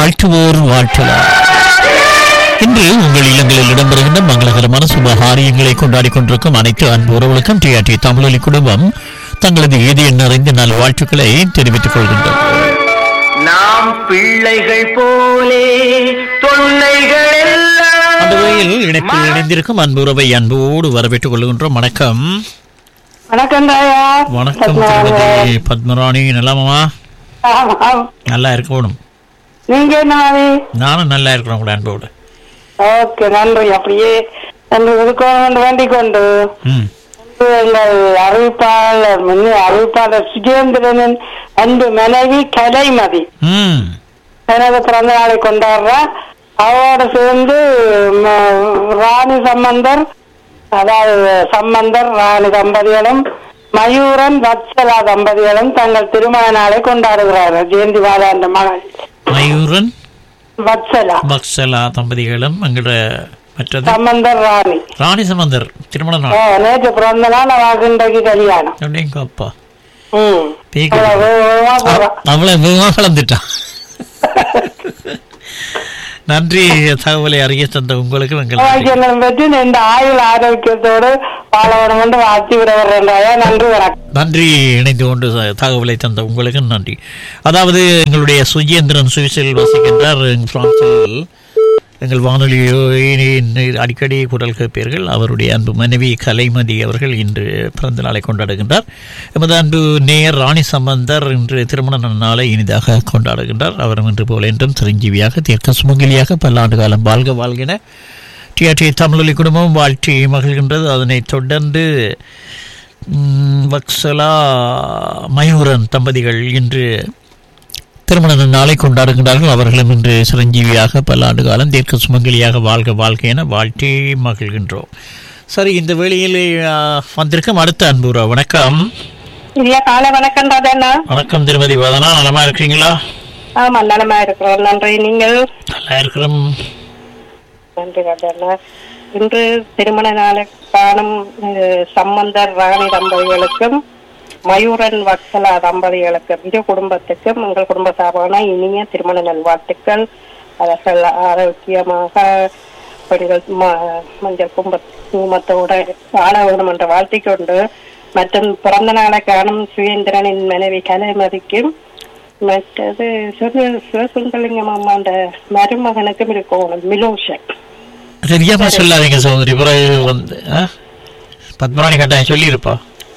வாழ்த்துவோர் வாழ்த்தலாம் இன்று உங்கள் இல்லங்களில் இடம்பெறுகின்ற மங்களகரமான சுபகாரியங்களை கொண்டாடி கொண்டிருக்கும் அனைத்து அன்பு உறவுகளுக்கும் டிஆர்டி தமிழொலி குடும்பம் தங்களது இதய நிறைந்த நல் வாழ்த்துக்களை தெரிவித்துக் கொள்கின்றோம் நாம் பிள்ளைகள் போலே தொல்லைகள் எல்லாம் அந்த வகையில் இணைப்பில் இணைந்திருக்கும் அன்பு உறவை அன்போடு வரவேற்றுக் கொள்கின்றோம் வணக்கம் வணக்கம் தாயா வணக்கம் திருமதி பத்மராணி நலமாமா ஆமாம். நல்லா இருக்கணும் நீங்க என்ன மாதிரி நானும் நல்லா இருக்கிறேன் உங்களோட அன்போடு ஓகே நன்றி அப்படியே நன்றி ஒதுக்கணும் வேண்டிக் கொண்டு ம் எங்கள் அறிவிப்பாளர் முன்னே அறிவிப்பாளர் சுஜேந்திரனின் அன்பு மனைவி கலைமதி ம் எனது பிறந்த நாளை கொண்டாடுறேன் அவரோட சேர்ந்து ம, ராணி சம்பந்தர் அதாவது சம்பந்தர் ராணி தம்பதிகளும் மயூரன் வத்சலா தம்பதிகளும் தங்கள் திருமண நாளை கொண்டாடுகிறார்கள் ஜெயந்தி மாதாண்ட மகள் மயூரன் வத்சலா பக்ஸலா தம்பதிகளும் எங்களோட மற்றது சம்பந்தர் ராணி ராணி சம்பந்தர் திருமண ஓ, நாள் நேற்று பிறந்த நாள் அவளுக்கு இன்றைக்கு கல்யாணம் அப்படிங்க அப்பா ம் பேக்கு. அவ்வளவு வேகமா போறா. அவளை வேகமாக கலந்துட்டான் நன்றி தகவலை அறிய தந்த உங்களுக்கு எங்கள் நன்றி. ஆரோக்கியங்களும் பற்றி இந்த ஆயுள் ஆரோக்கியத்தோடு வாழ வேண்டும் என்று வாழ்த்தி விட வருகின்றாயா நன்றி வணக்கம் நன்றி இணைந்து கொண்டு த- தகவலை தந்த உங்களுக்கு நன்றி அதாவது எங்களுடைய சுஜேந்திரன் சுவிஸில் வசிக்கின்றார் பிரான்சில் எங்கள் வானொலியோ அடிக்கடி குரல் கேட்பீர்கள் அவருடைய அன்பு மனைவி கலைமதி அவர்கள் இன்று பிறந்த நாளை கொண்டாடுகின்றார் எமது அன்பு நேயர் ராணி சம்பந்தர் இன்று திருமண நாளை இனிதாக கொண்டாடுகின்றார் அவரும் இன்று போல என்றும் சிரஞ்சீவியாக தீர்க்க சுமங்கலியாக பல்லாண்டு காலம் வாழ்க வாழ்கின டிஆர்டி தமிழொலி குடும்பம் வாழ்த்தி மகிழ்கின்றது அதனைத் தொடர்ந்து ம், வக்சலா மயூரன் தம்பதிகள் இன்று திருமண நாளை கொண்டாடுகின்றார்கள் அவர்களும் இன்று சிரஞ்சீவியாக பல ஆண்டு காலம் தீர்க்க சுமங்கலியாக வாழ்க வாழ்க என வாழ்த்தி மகிழ்கின்றோம் சரி இந்த வேளையில் ஆ, வந்திருக்கும் அடுத்த அன்புரா வணக்கம் இல்ல காலை வணக்கம் ராஜண்ணா வணக்கம் திருமதி வதனா நலமா இருக்கீங்களா ஆமா நலமா இருக்கிறோம் நன்றி நீங்கள் நல்லா இருக்கிறோம் நன்றி ராஜண்ணா இன்று திருமண நாளை காணும் அஹ், சம்பந்தர் ராணி தம்பதிகளுக்கும் மயூரன் வத்சலா தம்பதிகளுக்கும் இரு குடும்பத்துக்கும் எங்கள் குடும்ப சார்பான இனிய திருமண நல்வாழ்த்துக்கள் அவர்கள் ஆரோக்கியமாக பெண்கள் ம- மஞ்சள் கும்ப குங்குமத்தோட வாழ வேண்டும் என்ற வாழ்த்திக் கொண்டு மற்றும் பிறந்த நாளை காணும் சுயேந்திரனின் மனைவி கலைமதிக்கும் மற்றது சிவ சிவசுந்தலிங்கம் அம்மாண்ட மருமகனுக்கும் இருக்கணும் மிலோஷன் தெரியாம சொல்லாதீங்க சகோதரி பிறகு வந்து ஆ? பத்மராணி கட்டாயம் சொல்லியிருப்பா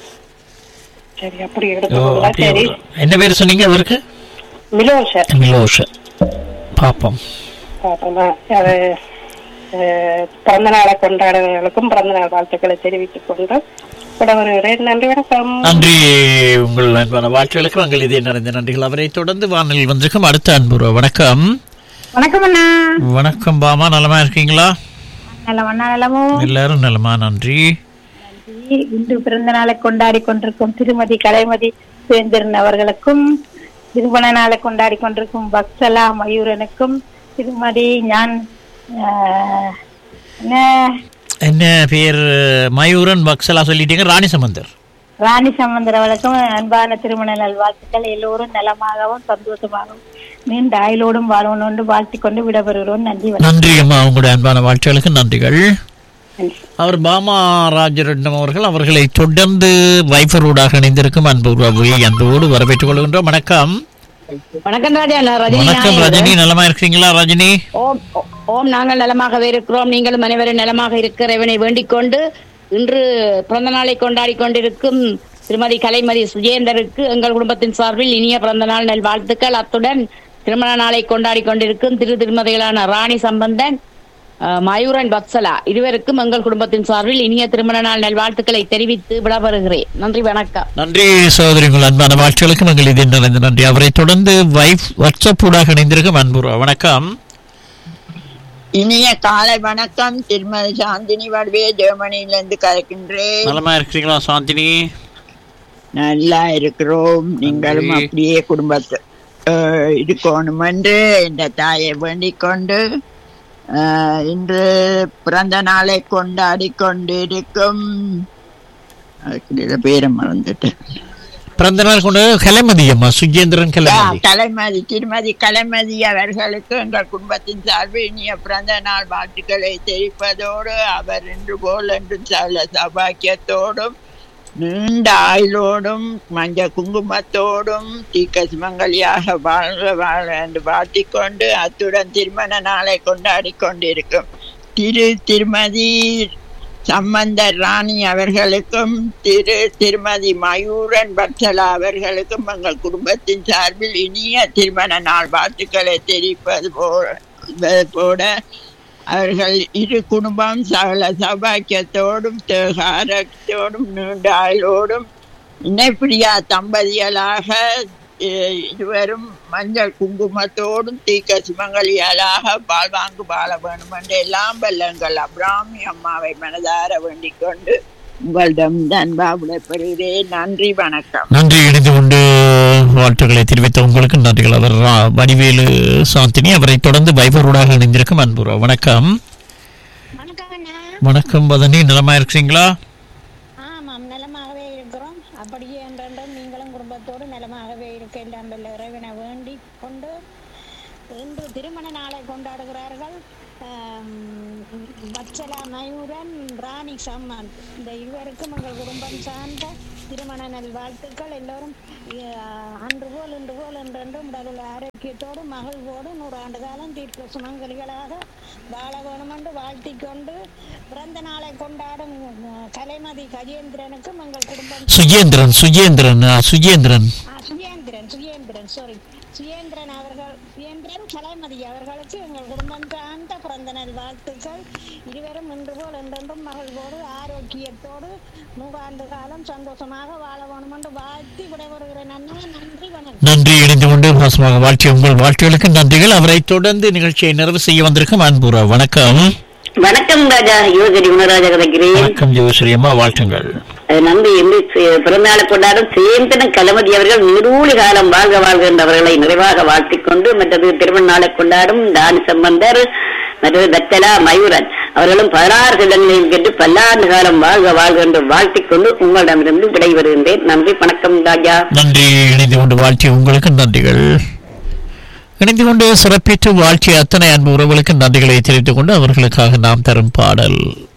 சரி அப்படி ஓ, எடுத்துக்கோங்க அப்படியே சரி விடுறேன். என்ன பேர் சொன்னீங்க அவருக்கு மிலோஷன் மிலோஷ பாப்போம் பாப்போமா அது அஹ், பிறந்த நாளை கொண்டாடுறவர்களுக்கும் பிறந்த நாள் வாழ்த்துக்களை தெரிவித்துக் கொண்டு விட வருகிறேன் நன்றி வணக்கம் நன்றி உங்கள் அன்பான வாழ்த்துகளுக்கு உங்கள் இதே நிறைந்த நன்றிகள் அவரை தொடர்ந்து வானொலியில் வந்திருக்கும் அடுத்த அன்புருவ வணக்கம் வணக்கம் அண்ணா வணக்கம் பாமா நலமா இருக்கீங்களா நல்ல அண்ணா நலமோ எல்லாரும் நலமா நன்றி இன்று பிறந்த நாளை கொண்டாடி கொண்டிருக்கும் திருமதி கலைமதி சுரேந்திரன் அவர்களுக்கும் திருமண நாளை கொண்டாடி கொண்டிருக்கும் பக்சலா மயூரனுக்கும் திருமதி ஞான் ஆஹ், என்ன என்ன பேர் மயூரன் பக்ஸலா சொல்லிட்டீங்க ராணி சம்பந்தர் ராணி சம்பந்தர் அவர்களுக்கும் அன்பான திருமண நல்வாழ்த்துக்கள் எல்லோரும் நலமாகவும் சந்தோஷமாகவும் நீண்ட ஆயுளோடும் வாழணும் என்று வாழ்த்திக் கொண்டு விடப்பெறுகிறோம் நன்றி வணக்கம் நன்றி அம்மா உங்களுடைய அன்பான வாழ்த்துகளுக்கு நன்றிகள் நன்றி. அவர் பாமா ராஜரட்னம் அவர்கள் அவர்களை தொடர்ந்து வைஃபரோடாக இணைந்திருக்கும் அன்பு உறவை அன்போடு வரவேற்றுக் கொள்கின்றோம் வணக்கம் வணக்கம் ராஜா நான் ரஜினி வணக்கம் நாயர். ரஜினி நலமா இருக்கீங்களா ரஜினி ஓம் ஓ- ஓம் நாங்கள் நலமாகவே இருக்கிறோம் நீங்களும் அனைவரும் நலமாக இருக்கிறவனை வேண்டிக் கொண்டு இன்று பிறந்த நாளை கொண்டாடி கொண்டிருக்கும் திருமதி கலைமதி சுஜேந்தருக்கு எங்கள் குடும்பத்தின் சார்பில் இனிய பிறந்த நாள் நல் வாழ்த்துக்கள் அத்துடன் திருமண நாளை கொண்டாடி கொண்டிருக்கும் திரு திருமதிகளான ராணி சம்பந்தன் அஹ், மயூரன் பக்சலா இருவருக்கும் எங்கள் குடும்பத்தின் சார்பில் இனிய திருமண நாள் நல் வாழ்த்துக்களை தெரிவித்து விடவருகிறேன் நன்றி வணக்கம் நன்றி சகோதரி உங்கள் அன்பான வாழ்த்துகளுக்கு நாங்கள் இது நிறைந்த நன்றி அவரை தொடர்ந்து வைஃப் வாட்ஸ்அப் ஊடாக இணைந்திருக்கும் அன்புருவா வணக்கம் இனிய காலை வணக்கம் திருமதி சாந்தினி வடிவே ஜெர்மனியிலிருந்து கலக்கின்றேன் நலமா இருக்கிறீங்களா சாந்தினி நல்லா இருக்கிறோம் நீங்களும் நன்றி. அப்படியே குடும்பத்து அஹ், இருக்கணும் என்று இந்த தாயை வேண்டிக் கொண்டு அஹ், இன்று பிறந்த நாளை கொண்டாடி கொண்டிருக்கும் அதுக்கு பேரை மறந்துட்டேன் பிறந்த நாள் கொண்டு கலைமதி அம்மா சுஜேந்திரன் கலைமதி கலைமதி திருமதி கலைமதி அவர்களுக்கு எங்கள் குடும்பத்தின் சார்பில் இனிய பிறந்த நாள் வாழ்த்துக்களை தெரிவிப்பதோடு அவர் இன்று போல் என்றும் சகல சபாக்கியத்தோடும் நீண்ட ஆயுளோடும் மஞ்ச குங்குமத்தோடும் தீக்க சுமங்கலியாக வாழ வாழ என்று வாழ்த்திக்கொண்டு அத்துடன் திருமண நாளை கொண்டாடி கொண்டிருக்கும் திரு திருமதி சம்பந்தர் ராணி அவர்களுக்கும் திரு திருமதி மயூரன் பட்சலா அவர்களுக்கும் எங்கள் குடும்பத்தின் சார்பில் இனிய திருமண நாள் வாழ்த்துக்களை தெரிவிப்பது போல போட அவர்கள் இரு குடும்பம் சகல சபாக்கியத்தோடும் தேகாரத்தோடும் நீண்ட ஆயுளோடும் இணைப்பிரியா தம்பதிகளாக அஹ், இருவரும் மஞ்சள் குங்குமத்தோடும் தீக்க சுமங்கலியாளாக வாழ்வாங்கு வாழ வேண்டும் என்று எல்லாம் வல்லங்கள் அப்ராமி அம்மாவை மனதார வேண்டிக் கொண்டு உங்களிடம் அன்பா விடைபெறுகிறேன் நன்றி வணக்கம் நன்றி இணைந்து கொண்டு வாழ்த்துக்களை தெரிவித்த உங்களுக்கு நன்றிகள் அவர் ரா- வடிவேலு சாந்தினி அவரை தொடர்ந்து வைபரோடாக இணைந்திருக்கும் அன்புறா வணக்கம் வணக்கம் அண்ணா வணக்கம் வதனி நலமா இருக்கிறீங்களா ஆமாம் நலமாகவே இருக்கிறோம் அப்படியே என்றென்றும் நீங்களும் குடும்பத்தோடு நலமாகவே இருக்க எல்லாம் வல்ல இறைவனை வேண்டி கொண்டு இன்று திருமண நாளை கொண்டாடுகிறார்கள் ஆம், வத்சலா மயூரன் ராணி சம்மன் இந்த இருவருக்கும் எங்கள் குடும்பம் சார்ந்த திருமண நல் வாழ்த்துக்கள் எல்லோரும் அஹ், அன்று போல் இன்று போல் என்றென்றும் உடல் ஆரோக்கியத்தோடு மகிழ்வோடு நூறாண்டு காலம் தீர்க்க சுமங்கலிகளாக வாழ வேணும் என்று வாழ்த்திக் கொண்டு பிறந்த நாளை கொண்டாடும் அஹ், கலைமதி கஜேந்திரனுக்கும் எங்கள் குடும்பம் சுஜேந்திரன் சுஜேந்திரன் ஆ, சுஜேந்திரன் ஆ, சுஜேந்திரன் சுஜேந்திரன் சாரி சுஜேந்திரன் அவர்கள் சுஜேந்திரன் கலைமதி அவர்களுக்கு எங்கள் குடும்பம் சார்ந்த பிறந்த நாள் வாழ்த்துக்கள் இருவரும் இன்று போல் என்றென்றும் மகிழ்வோடு ஆரோக்கியத்தோடு நூறாண்டு காலம் சந்தோஷமாக வாழ வேணும் என்று வாழ்த்தி விடைபெறுகிறேன் அண்ணா நன்றி வணக்கம் நன்றி இணைந்து கொண்டு பாசமாக வாழ்த்திய உங்கள் வாழ்த்துகளுக்கு நன்றிகள் அவரை தொடர்ந்து நிகழ்ச்சியை நிறைவு செய்ய வந்திருக்கும் அன்புறா வணக்கம் வணக்கம் ராஜா யுவகரி குணராஜா கதைக்கிறேன் வணக்கம் ஜோஸ்ரீ அம்மா வாழ்த்துங்கள் அது நம்பி என்று பிறந்தநாளை கொண்டாடும் சேந்தன கலமதி அவர்கள் நீரூழி காலம் வாழ்க வாழ்க என்றவர்களை நிறைவாக வாழ்த்திக் கொண்டு மற்றது திருமண நாளை கொண்டாடும் தானி சம்பந்தர் மற்றது தத்தலா மயூரன் அவர்களும் பதினாறு செல்லங்களையும் கேட்டு பல்லாண்டு காலம் வாழ்க வாழ்க என்று வாழ்த்திக் கொண்டு உங்களிடமிருந்து விடைபெறுகின்றேன் நன்றி வணக்கம் ராஜா நன்றி இணைந்து கொண்டு வாழ்த்திய உங்களுக்கு நன்றிகள் இணைந்து கொண்டு சிறப்பித்து வாழ்த்திய அத்தனை அன்பு உறவுகளுக்கு நன்றிகளை தெரிவித்துக் கொண்டு அவர்களுக்காக நாம் தரும் பாடல்